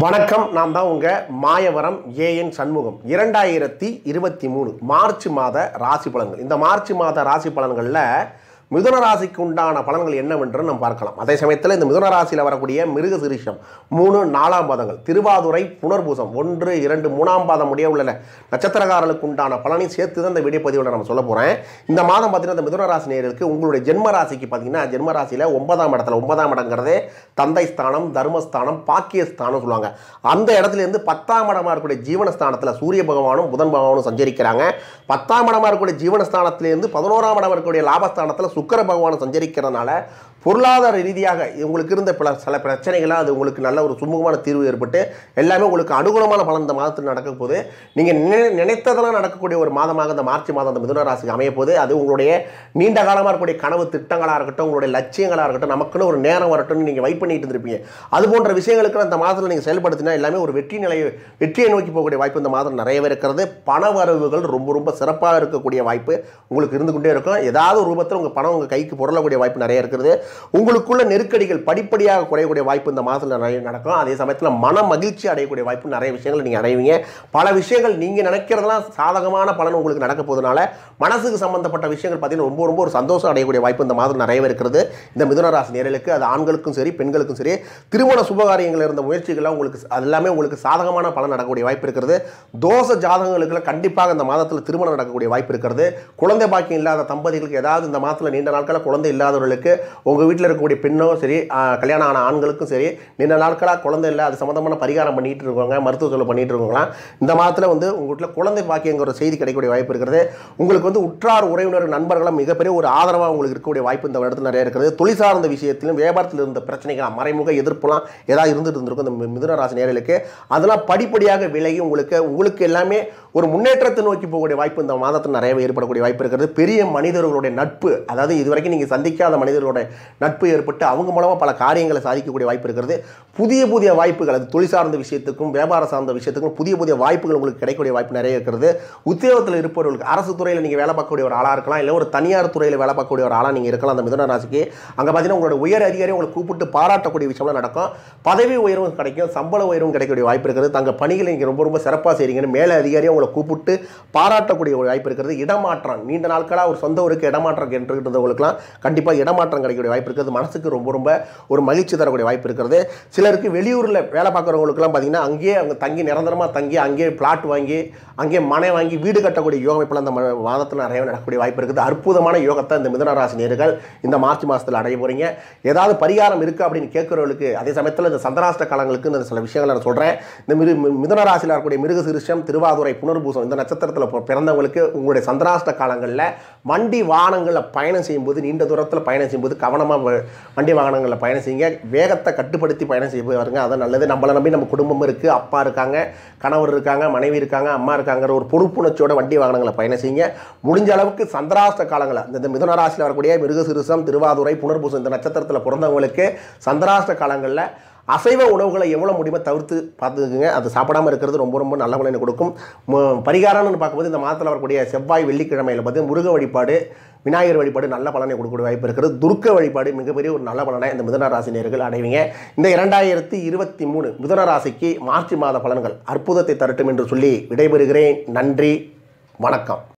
வணக்கம் நான் தான் உங்கள் மாயவரம் ஏஎன் சண்முகம் இரண்டாயிரத்தி இருபத்தி மூணு மார்ச் மாத ராசி பலன்கள் இந்த மார்ச் மாத ராசி பலன்களில் மிதுன ராசிக்கு உண்டான பலன்கள் என்னவென்று நம்ம பார்க்கலாம் அதே சமயத்தில் இந்த மிதுன ராசியில் வரக்கூடிய மிருக சிரிஷம் மூணு நாலாம் பாதங்கள் திருவாதுரை புனர்பூசம் ஒன்று இரண்டு மூணாம் பாதம் முடிய உள்ள நட்சத்திரக்காரர்களுக்கு உண்டான பலனையும் சேர்த்து தான் இந்த வீடியோ பதிவில் நம்ம சொல்ல போகிறேன் இந்த மாதம் பார்த்தீங்கன்னா இந்த மிதுன ராசி நேயர்களுக்கு உங்களுடைய ஜென்ம ராசிக்கு பார்த்தீங்கன்னா ஜென்ம ராசியில் ஒன்பதாம் இடத்துல ஒன்பதாம் இடங்கிறதே தந்தை ஸ்தானம் தர்மஸ்தானம் பாக்கியஸ்தானம் சொல்லுவாங்க அந்த இடத்துல இருந்து பத்தாம் இடமா இருக்கக்கூடிய ஜீவனஸ்தானத்தில் சூரிய பகவானும் புதன் பகவானும் சஞ்சரிக்கிறாங்க பத்தாம் இடமா இருக்கக்கூடிய ஜீவனஸ்தானத்திலேருந்து பதினோராம் இடம் இருக்கக்கூடிய லாபஸ்தானத்தில் சுக்கிர பகவான் சஞ்சரிக்கிறதுனால பொருளாதார ரீதியாக உங்களுக்கு இருந்த பல சில பிரச்சனைகளாக அது உங்களுக்கு நல்ல ஒரு சுமூகமான தீர்வு ஏற்பட்டு எல்லாமே உங்களுக்கு அனுகூலமான பலன் இந்த மாதத்தில் நடக்க போது நீங்கள் நினை நினைத்ததெல்லாம் நடக்கக்கூடிய ஒரு மாதமாக இந்த மார்ச் மாதம் இந்த மிதுன ராசிக்கு அமைய போது அது உங்களுடைய நீண்ட காலமாக இருக்கக்கூடிய கனவு திட்டங்களாக இருக்கட்டும் உங்களுடைய லட்சியங்களாக இருக்கட்டும் நமக்குன்னு ஒரு நேரம் வரட்டும்னு நீங்கள் வெயிட் பண்ணிட்டு இருந்திருப்பீங்க அது போன்ற விஷயங்களுக்கு அந்த மாதத்தில் நீங்கள் செயல்படுத்தினா எல்லாமே ஒரு வெற்றி நிலையை வெற்றியை நோக்கி போகக்கூடிய வாய்ப்பு இந்த மாதம் நிறையவே இருக்கிறது பண வரவுகள் ரொம்ப ரொம்ப சிறப்பாக இருக்கக்கூடிய வாய்ப்பு உங்களுக்கு இருந்து கொண்டே இருக்கும் ஏதாவது ஒரு ரூபத்தில் உங்கள் பணம் உங்கள் கைக்கு புரளக்கூடிய வாய்ப்பு நிறைய இருக்கிறது உங்களுக்குள்ள நெருக்கடிகள் படிப்படியாக குறையக்கூடிய வாய்ப்பு இந்த மாதத்தில் நிறைய நடக்கும் அதே சமயத்தில் மன மகிழ்ச்சி அடையக்கூடிய வாய்ப்பு நிறைய விஷயங்கள் நீங்கள் அடைவீங்க பல விஷயங்கள் நீங்கள் நினைக்கிறதெல்லாம் சாதகமான பலன் உங்களுக்கு நடக்க போவதனால மனசுக்கு சம்பந்தப்பட்ட விஷயங்கள் பார்த்தீங்கன்னா ரொம்ப ரொம்ப ஒரு சந்தோஷம் அடையக்கூடிய வாய்ப்பு இந்த மாதம் நிறையவே இருக்கிறது இந்த மிதுன ராசி நேரலுக்கு அது ஆண்களுக்கும் சரி பெண்களுக்கும் சரி திருமண சுபகாரியங்கள் இருந்த முயற்சிகள்லாம் உங்களுக்கு அது எல்லாமே உங்களுக்கு சாதகமான பலன் நடக்கக்கூடிய வாய்ப்பு இருக்கிறது தோச ஜாதகங்களுக்குலாம் கண்டிப்பாக இந்த மாதத்தில் திருமணம் நடக்கக்கூடிய வாய்ப்பு இருக்கிறது குழந்தை பாக்கியம் இல்லாத தம்பதிகளுக்கு ஏதாவது இந்த மாதத்தில் நீண்ட நாட்களில் குழந்தை இல்லாதவர்களுக்கு உங்கள் வீட்டில் இருக்கக்கூடிய பெண்ணோ சரி ஆஹ், கல்யாணம் ஆன ஆண்களுக்கும் சரி நீண்ட நாட்களாக குழந்தை இல்லை அது சம்மந்தமான பரிகாரம் பண்ணிட்டு இருக்கவங்க மருத்துவ சொல்ல பண்ணிட்டு இருக்கவங்களாம் இந்த மாதத்தில் வந்து உங்கள் வீட்டில் குழந்தை பாக்கியங்கிற ஒரு செய்தி கிடைக்கக்கூடிய வாய்ப்பு இருக்கிறது உங்களுக்கு வந்து உற்றார் உறவினர் நண்பர்களாம் மிகப்பெரிய ஒரு ஆதரவாக உங்களுக்கு இருக்கக்கூடிய வாய்ப்பு இந்த இடத்துல நிறைய இருக்கிறது தொழில் சார்ந்த விஷயத்திலும் வியாபாரத்தில் இருந்த பிரச்சனைகள் மறைமுக எதிர்ப்புலாம் ஏதாவது இருந்துட்டு இருந்திருக்கும் இந்த மி- மிதுன ராசி நேர்களுக்கு அதெல்லாம் படிப்படியாக விலகி உங்களுக்கு உங்களுக்கு எல்லாமே ஒரு முன்னேற்றத்தை நோக்கி போகக்கூடிய வாய்ப்பு இந்த மாதத்தில் நிறையவே ஏற்படக்கூடிய வாய்ப்பு இருக்கிறது பெரிய மனிதர்களுடைய நட்பு அதாவது இதுவரைக்கும் நீங்கள் சந்திக்காத மனிதர்களுடைய நட்பு ஏற்பட்டு அவங்க மூலமாக பல காரியங்களை சாதிக்கக்கூடிய வாய்ப்பு இருக்கிறது புதிய புதிய வாய்ப்புகள் அது தொழில் சார்ந்த விஷயத்துக்கும் வியாபாரம் சார்ந்த விஷயத்துக்கும் புதிய புதிய வாய்ப்புகள் உங்களுக்கு கிடைக்கக்கூடிய வாய்ப்பு நிறைய இருக்கிறது உத்தியோகத்தில் இருப்பவர்களுக்கு அரசு துறையில் நீங்கள் வேலை பார்க்கக்கூடிய ஒரு ஆளாக இருக்கலாம் இல்லை ஒரு தனியார் துறையில் வேலை பார்க்கக்கூடிய ஒரு ஆளாக நீங்கள் இருக்கலாம் அந்த மிதுன ராசிக்கு அங்கே பார்த்தீங்கன்னா உங்களோட உயர் அதிகாரி உங்களை கூப்பிட்டு பாராட்டக்கூடிய விஷயம்லாம் நடக்கும் பதவி உயர்வும் கிடைக்கும் சம்பள உயர்வும் கிடைக்கக்கூடிய வாய்ப்பு இருக்கிறது தங்கள் பணிகளை நீங்கள் ரொம்ப ரொம்ப சிறப்பாக செய்கிறீங்கன்னு மேலே அதிகாரியை உங்களை கூப்பிட்டு பாராட்டக்கூடிய ஒரு வாய்ப்பு இருக்கிறது இடமாற்றம் நீண்ட நாட்களாக ஒரு சொந்த ஊருக்கு இடமாற்றம் என்று இருந்தவங்களுக்குலாம் கண்டிப்பாக இடமாற்றம் கிடைக்கக்கூடிய வாய்ப்பு இருக்கிறது மனசுக்கு ரொம்ப ரொம்ப ஒரு மகிழ்ச்சி தரக்கூடிய வாய்ப்பு இருக்கிறது சிலருக்கு வெளியூரில் வேலை பார்க்குறவங்களுக்குலாம் பார்த்தீங்கன்னா அங்கேயே அவங்க தங்கி நிரந்தரமாக தங்கி அங்கேயே பிளாட் வாங்கி அங்கேயே மனை வாங்கி வீடு கட்டக்கூடிய யோகம் இப்போலாம் இந்த ம- மாதத்தில் நிறைய நடக்கக்கூடிய வாய்ப்பு இருக்குது அற்புதமான யோகத்தை இந்த மிதுன ராசி நேர்கள் இந்த மார்ச் மாதத்தில் அடைய போகிறீங்க ஏதாவது பரிகாரம் இருக்குது அப்படின்னு கேட்குறவங்களுக்கு அதே சமயத்தில் இந்த சந்திராஷ்ட காலங்களுக்கு இந்த சில விஷயங்களை நான் சொல்கிறேன் இந்த மிரு மி- மிதுன ராசியில் இருக்கக்கூடிய மிருக சிறுஷம் திருவாதுரை புனர்பூசம் இந்த நட்சத்திரத்தில் பொ- பிறந்தவங்களுக்கு உங்களுடைய சந்திராஷ்ட காலங்களில் வண்டி வாகனங்களில் பயணம் செய்யும்போது நீண்ட தூரத்தில் பயணம் செய்யும்போது கவனமாக வண்டி வாகனங்களில் பயணம் செய்யுங்க வேகத்தை கட்டுப்படுத்தி பயணம் செய்ய பாருங்க அதான் நல்லது நம்மளை நம்பி நம்ம குடும்பம் இருக்குது அப்பா இருக்காங்க கணவர் இருக்காங்க மனைவி இருக்காங்க அம்மா இருக்காங்கிற ஒரு பொறுப்புணர்ச்சியோட வண்டி வாகனங்களை பயணம் செய்யுங்க முடிஞ்ச அளவுக்கு சந்திராஷ்ட காலங்களில் இந்த மிதுன ராசியில் வரக்கூடிய மிருகசிறுசம் திருவாதுரை புனர்பூசம் இந்த நட்சத்திரத்தில் பிறந்தவங்களுக்கு சந்திராஷ்ட காலங்களில் அசைவ உணவுகளை எவ்வளோ முடியுமோ தவிர்த்து பார்த்துக்குங்க அது சாப்பிடாம இருக்கிறது ரொம்ப ரொம்ப நல்ல பலனை கொடுக்கும் ம- பரிகாரம்னு பார்க்கும்போது இந்த மாதத்தில் வரக்கூடிய செவ்வாய் வெள்ளிக்கிழமையில் பார்த்து முருக வழிபாடு விநாயகர் வழிபாடு நல்ல பலனை கொடுக்கக்கூடிய வாய்ப்பு இருக்கிறது துர்க்க வழிபாடு மிகப்பெரிய ஒரு நல்ல பலனை இந்த மிதுன ராசி நேர்கள் அடைவீங்க இந்த இரண்டாயிரத்தி இருபத்தி மூணு மிதுன ராசிக்கு மார்ச் மாத பலன்கள் அற்புதத்தை தரட்டும் என்று சொல்லி விடைபெறுகிறேன் நன்றி வணக்கம்